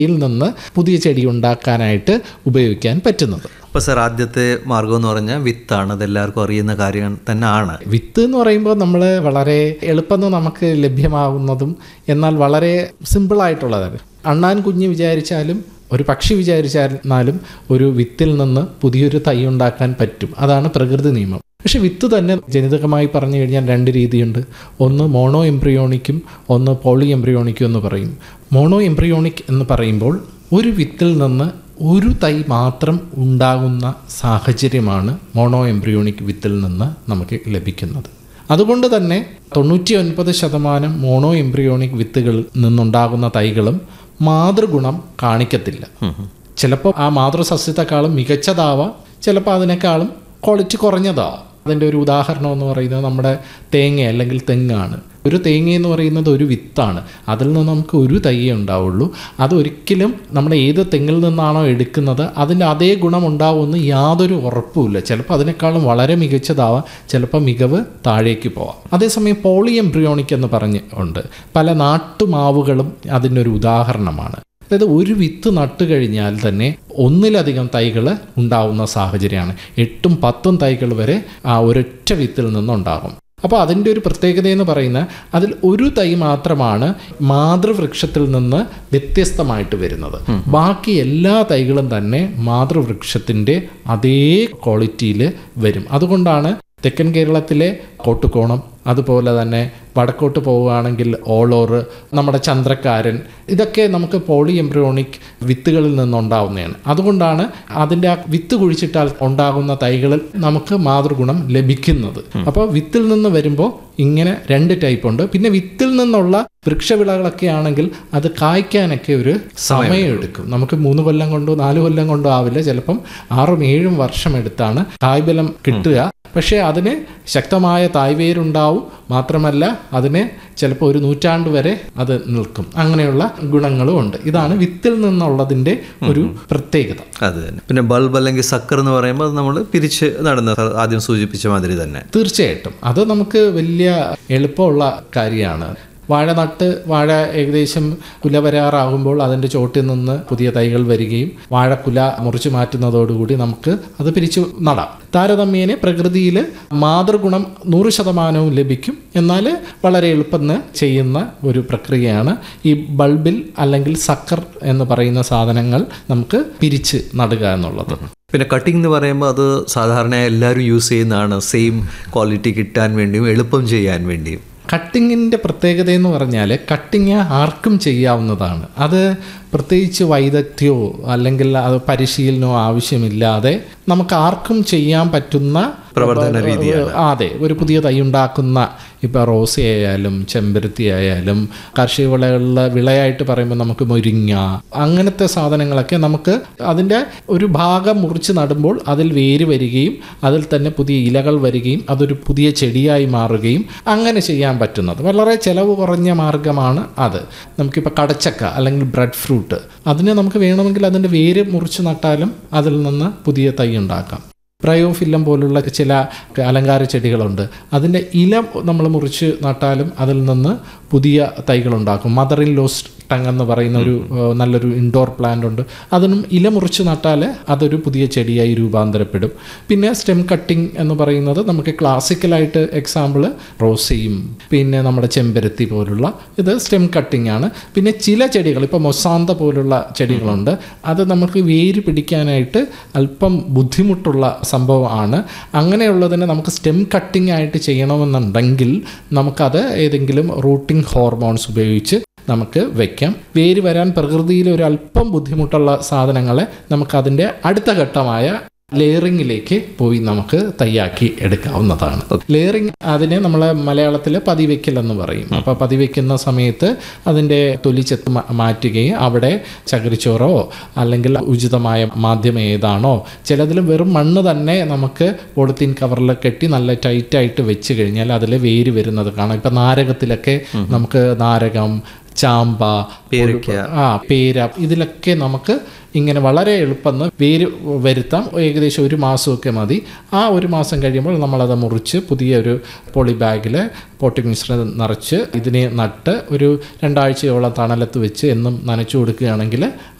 യിൽ നിന്ന് പുതിയ ചെടി ഉണ്ടാക്കാനായിട്ട് ഉപയോഗിക്കാൻ പറ്റുന്നത് അപ്പോൾ സാർ ആദ്യത്തെ മാർഗം എന്ന് പറഞ്ഞാൽ വിത്താണ് അതെല്ലാവർക്കും അറിയുന്ന കാര്യം തന്നെ ആണ് വിത്ത് എന്ന് പറയുമ്പോൾ നമ്മൾ വളരെ എളുപ്പം നമുക്ക് ലഭ്യമാകുന്നതും എന്നാൽ വളരെ സിമ്പിളായിട്ടുള്ളതാണ് അണ്ണാൻ കുഞ്ഞ് വിചാരിച്ചാലും ഒരു പക്ഷി വിചാരിച്ചാലും ഒരു വിത്തിൽ നിന്ന് പുതിയൊരു തൈ ഉണ്ടാക്കാൻ പറ്റും അതാണ് പ്രകൃതി നിയമം പക്ഷെ വിത്ത് തന്നെ ജനിതകമായി പറഞ്ഞു കഴിഞ്ഞാൽ രണ്ട് രീതിയുണ്ട് ഒന്ന് മോണോ എംബ്രിയോണിക്കും ഒന്ന് പോളി എംബ്രിയോണിക്കും എന്ന് പറയും മോണോ എംബ്രിയോണിക് എന്ന് പറയുമ്പോൾ ഒരു വിത്തിൽ നിന്ന് ഒരു തൈ മാത്രം ഉണ്ടാകുന്ന സാഹചര്യമാണ് മോണോ എംബ്രിയോണിക് വിത്തിൽ നിന്ന് നമുക്ക് ലഭിക്കുന്നത് അതുകൊണ്ട് തന്നെ തൊണ്ണൂറ്റി ഒൻപത് ശതമാനം മോണോ എംബ്രിയോണിക് വിത്തുകളിൽ നിന്നുണ്ടാകുന്ന തൈകളും മാതൃഗുണം കാണിക്കത്തില്ല ചിലപ്പോൾ ആ മാതൃസസ്യത്തെക്കാളും മികച്ചതാവാം ചിലപ്പോൾ അതിനേക്കാളും ക്വാളിറ്റി കുറഞ്ഞതാവാം അതിൻ്റെ ഒരു ഉദാഹരണം എന്ന് പറയുന്നത് നമ്മുടെ തേങ്ങ അല്ലെങ്കിൽ തെങ്ങാണ് ഒരു തേങ്ങ എന്ന് പറയുന്നത് ഒരു വിത്താണ് അതിൽ നിന്ന് നമുക്ക് ഒരു തൈയേ ഉണ്ടാവുള്ളൂ അതൊരിക്കലും നമ്മുടെ ഏത് തെങ്ങിൽ നിന്നാണോ എടുക്കുന്നത് അതിൻ്റെ അതേ ഗുണം ഉണ്ടാവുമെന്ന് യാതൊരു ഉറപ്പുമില്ല ചിലപ്പോൾ അതിനേക്കാളും വളരെ മികച്ചതാവാം ചിലപ്പോൾ മികവ് താഴേക്ക് പോവാം അതേസമയം പോളി എംബ്രിയോണിക് എന്ന് പറഞ്ഞ് ഉണ്ട് പല നാട്ടുമാവുകളും അതിൻ്റെ ഒരു ഉദാഹരണമാണ് അതായത് ഒരു വിത്ത് നട്ട് കഴിഞ്ഞാൽ തന്നെ ഒന്നിലധികം തൈകൾ ഉണ്ടാവുന്ന സാഹചര്യമാണ് എട്ടും പത്തും തൈകൾ വരെ ആ ഒരൊറ്റ വിത്തിൽ നിന്നുണ്ടാകും അപ്പോൾ അതിൻ്റെ ഒരു പ്രത്യേകത എന്ന് പറയുന്നത് അതിൽ ഒരു തൈ മാത്രമാണ് മാതൃവൃക്ഷത്തിൽ നിന്ന് വ്യത്യസ്തമായിട്ട് വരുന്നത് ബാക്കി എല്ലാ തൈകളും തന്നെ മാതൃവൃക്ഷത്തിൻ്റെ അതേ ക്വാളിറ്റിയിൽ വരും അതുകൊണ്ടാണ് തെക്കൻ കേരളത്തിലെ കോട്ടുകോണം അതുപോലെ തന്നെ വടക്കോട്ട് പോവുകയാണെങ്കിൽ ഓളോറ് നമ്മുടെ ചന്ദ്രക്കാരൻ ഇതൊക്കെ നമുക്ക് പോളി എംബ്രിയോണിക് വിത്തുകളിൽ നിന്നുണ്ടാവുന്നതാണ് അതുകൊണ്ടാണ് അതിൻ്റെ ആ വിത്ത് കുഴിച്ചിട്ടാൽ ഉണ്ടാകുന്ന തൈകളിൽ നമുക്ക് മാതൃഗുണം ലഭിക്കുന്നത് അപ്പോൾ വിത്തിൽ നിന്ന് വരുമ്പോൾ ഇങ്ങനെ രണ്ട് ടൈപ്പ് ഉണ്ട് പിന്നെ വിത്തിൽ നിന്നുള്ള വൃക്ഷവിളകളൊക്കെ ആണെങ്കിൽ അത് കായ്ക്കാനൊക്കെ ഒരു സമയമെടുക്കും നമുക്ക് മൂന്ന് കൊല്ലം കൊണ്ടോ നാല് കൊല്ലം കൊണ്ടോ ആവില്ല ചിലപ്പം ആറും ഏഴും വർഷം എടുത്താണ് കായ്ബലം കിട്ടുക പക്ഷേ അതിന് ശക്തമായ തായ്വേരുണ്ടാവും മാത്രമല്ല അതിന് ചിലപ്പോൾ ഒരു നൂറ്റാണ്ട് വരെ അത് നിൽക്കും അങ്ങനെയുള്ള ഗുണങ്ങളും ഉണ്ട് ഇതാണ് വിത്തിൽ നിന്നുള്ളതിൻ്റെ ഒരു പ്രത്യേകത അത് തന്നെ പിന്നെ ബൾബ് അല്ലെങ്കിൽ സക്കർ എന്ന് പറയുമ്പോൾ അത് നമ്മൾ പിരിച്ച് നടന്ന സാർ ആദ്യം സൂചിപ്പിച്ച മാതിരി തന്നെ തീർച്ചയായിട്ടും അത് നമുക്ക് വലിയ എളുപ്പമുള്ള കാര്യമാണ് വാഴ നട്ട് വാഴ ഏകദേശം കുല വരാറാകുമ്പോൾ അതിൻ്റെ ചോട്ടിൽ നിന്ന് പുതിയ തൈകൾ വരികയും വാഴക്കുല മുറിച്ചു മാറ്റുന്നതോടുകൂടി നമുക്ക് അത് പിരിച്ചു നടാം താരതമ്യേന പ്രകൃതിയിൽ മാതൃഗുണം നൂറ് ശതമാനവും ലഭിക്കും എന്നാൽ വളരെ എളുപ്പം ചെയ്യുന്ന ഒരു പ്രക്രിയയാണ് ഈ ബൾബിൽ അല്ലെങ്കിൽ സക്കർ എന്ന് പറയുന്ന സാധനങ്ങൾ നമുക്ക് പിരിച്ച് നടുക എന്നുള്ളത് പിന്നെ കട്ടിംഗ് എന്ന് പറയുമ്പോൾ അത് സാധാരണ എല്ലാവരും യൂസ് ചെയ്യുന്നതാണ് സെയിം ക്വാളിറ്റി കിട്ടാൻ വേണ്ടിയും എളുപ്പം ചെയ്യാൻ വേണ്ടിയും കട്ടിങ്ങിൻ്റെ പ്രത്യേകത എന്ന് പറഞ്ഞാൽ കട്ടിങ് ആർക്കും ചെയ്യാവുന്നതാണ് അത് പ്രത്യേകിച്ച് വൈദഗ്ധ്യമോ അല്ലെങ്കിൽ അത് പരിശീലനമോ ആവശ്യമില്ലാതെ നമുക്ക് ആർക്കും ചെയ്യാൻ പറ്റുന്ന പ്രവർത്തന രീതിയാണ്. അതെ ഒരു പുതിയ തൈ ഉണ്ടാക്കുന്ന ഇപ്പോൾ റോസി ആയാലും ചെമ്പരത്തി ആയാലും കാർഷിക വിളകളിലെ വിളയായിട്ട് പറയുമ്പോൾ നമുക്ക് മുരിങ്ങ അങ്ങനത്തെ സാധനങ്ങളൊക്കെ നമുക്ക് അതിൻ്റെ ഒരു ഭാഗം മുറിച്ച് നടുമ്പോൾ അതിൽ വേര് വരികയും അതിൽ തന്നെ പുതിയ ഇലകൾ വരികയും അതൊരു പുതിയ ചെടിയായി മാറുകയും അങ്ങനെ ചെയ്യാൻ പറ്റുന്നത് വളരെ ചിലവ് കുറഞ്ഞ മാർഗമാണ് അത് നമുക്കിപ്പോൾ കടച്ചക്ക അല്ലെങ്കിൽ ബ്രെഡ് ഫ്രൂട്ട് അതിനെ നമുക്ക് വേണമെങ്കിൽ അതിൻ്റെ വേര് മുറിച്ച് നട്ടാലും അതിൽ നിന്ന് പുതിയ തൈ ഉണ്ടാക്കാം പ്രയോഫില്ലം പോലുള്ള ചില അലങ്കാര ചെടികളുണ്ട് അതിൻ്റെ ഇല നമ്മൾ മുറിച്ച് നട്ടാലും അതിൽ നിന്ന് പുതിയ തൈകളുണ്ടാക്കും മദർ ഇൻ ലോസ് ടങ് എന്ന് പറയുന്ന ഒരു ഏഹ്, നല്ലൊരു ഇൻഡോർ പ്ലാന്റ് ഉണ്ട് അതിനും ഇല മുറിച്ച് നട്ടാൽ അതൊരു പുതിയ ചെടിയായി രൂപാന്തരപ്പെടും പിന്നെ സ്റ്റെം കട്ടിംഗ് എന്ന് പറയുന്നത് നമുക്ക് ക്ലാസിക്കലായിട്ട് എക്സാമ്പിൾ റോസയും പിന്നെ നമ്മുടെ ചെമ്പരത്തി പോലുള്ള ഇത് സ്റ്റെം കട്ടിംഗ് ആണ് പിന്നെ ചില ചെടികൾ ഇപ്പോൾ മൊസാന്ത പോലുള്ള ചെടികളുണ്ട് അത് നമുക്ക് വേര് പിടിക്കാനായിട്ട് അല്പം ബുദ്ധിമുട്ടുള്ള സംഭവമാണ് അങ്ങനെയുള്ളതിനെ നമുക്ക് സ്റ്റെം കട്ടിംഗ് ആയിട്ട് ചെയ്യണമെന്നുണ്ടെങ്കിൽ നമുക്കത് ഏതെങ്കിലും റൂട്ടിംഗ് ഹോർമോൺസ് ഉപയോഗിച്ച് നമുക്ക് വെക്കാം വേര് വരാൻ പ്രകൃതിയിൽ ഒരു അല്പം ബുദ്ധിമുട്ടുള്ള സാധനങ്ങളെ നമുക്കതിൻ്റെ അടുത്ത ഘട്ടമായ ലെയറിങ്ങിലേക്ക് പോയി നമുക്ക് തയ്യാക്കി എടുക്കാവുന്നതാണ് ലെയറിങ് അതിനെ നമ്മൾ മലയാളത്തിൽ പതിവെക്കൽ എന്ന് പറയും അപ്പോൾ പതിവെക്കുന്ന സമയത്ത് അതിൻ്റെ തൊലിച്ചെത്ത് മാ- മാറ്റുകയും അവിടെ ചകിരിച്ചോറോ അല്ലെങ്കിൽ ഉചിതമായ മാധ്യമം ഏതാണോ ചിലതിൽ വെറും മണ്ണ് തന്നെ നമുക്ക് പോളിത്തീൻ കവറിൽ കെട്ടി നല്ല ടൈറ്റായിട്ട് വെച്ച് കഴിഞ്ഞാൽ അതിൽ വേര് വരുന്നത് കാണാം ഇപ്പം നാരകത്തിലൊക്കെ നമുക്ക് നാരകം ചാമ്പ പേരയ്ക്ക. ആ പേര ഇതിലൊക്കെ നമുക്ക് ഇങ്ങനെ വളരെ എളുപ്പം വേര് വരുത്താം ഏകദേശം ഒരു മാസമൊക്കെ മതി ആ ഒരു മാസം കഴിയുമ്പോൾ നമ്മളത് മുറിച്ച് പുതിയ ഒരു പോളി ബാഗിൽ പോട്ടിംഗ് മിശ്രിതം നിറച്ച് ഇതിനെ നട്ട് ഒരു രണ്ടാഴ്ചയോളം തണലത്ത് വെച്ച് എന്നും നനച്ചു കൊടുക്കുകയാണെങ്കിൽ